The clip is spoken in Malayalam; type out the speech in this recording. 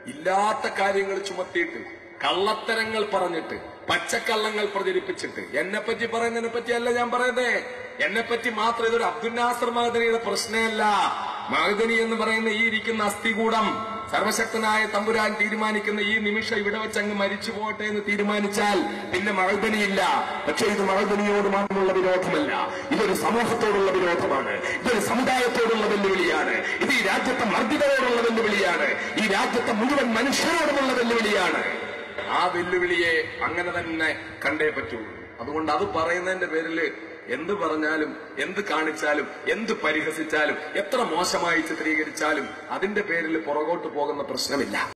ഇല്ലാത്ത കാര്യങ്ങൾ ചുമത്തിയിട്ട് കള്ളത്തരങ്ങൾ പറഞ്ഞിട്ട് പച്ചക്കള്ളങ്ങൾ പ്രചരിപ്പിച്ചിട്ട് എന്നെ പറ്റി പറയുന്നതിനെ പറ്റിയല്ല ഞാൻ പറയുന്നേ എന്നെ പറ്റി മാത്രം ഇതൊരു അബ്ദുൽ നാസർ മഹദനിയുടെ പ്രശ്നമല്ല മഹദനി എന്ന് പറയുന്ന ഈ ഇരിക്കുന്ന അസ്ഥികൂടം സർവശക്തനായ തമ്പുരാൻ തീരുമാനിക്കുന്ന ഈ നിമിഷം ഇവിടെ വെച്ച് അങ്ങ് മരിച്ചു പോകട്ടെ എന്ന് തീരുമാനിച്ചാൽ പിന്നെ മഴതനിയില്ല പക്ഷെ ഇത് മഴതനിയോട് മാത്രമുള്ള വിരോധമല്ല ഇതൊരു സമൂഹത്തോടുള്ള വിരോധമാണ് ഇതൊരു സമുദായത്തോടുള്ള വെല്ലുവിളിയാണ് ഇത് ഈ രാജ്യത്തെ മർദ്ദിതരോടുള്ള വെല്ലുവിളിയാണ് ഈ രാജ്യത്തെ മുഴുവൻ മനുഷ്യരോടുമുള്ള വെല്ലുവിളിയാണ് ആ വെല്ലുവിളിയെ അങ്ങനെ തന്നെ കണ്ടേ പറ്റൂ അതുകൊണ്ട് അത് പറയുന്നതിന്റെ പേരില് എന്ത് പറഞ്ഞാലും എന്ത് കാണിച്ചാലും എന്ത് പരിഹസിച്ചാലും എത്ര മോശമായി ചിത്രീകരിച്ചാലും അതിന്റെ പേരിൽ പുറകോട്ട് പോകുന്ന പ്രശ്നമില്ല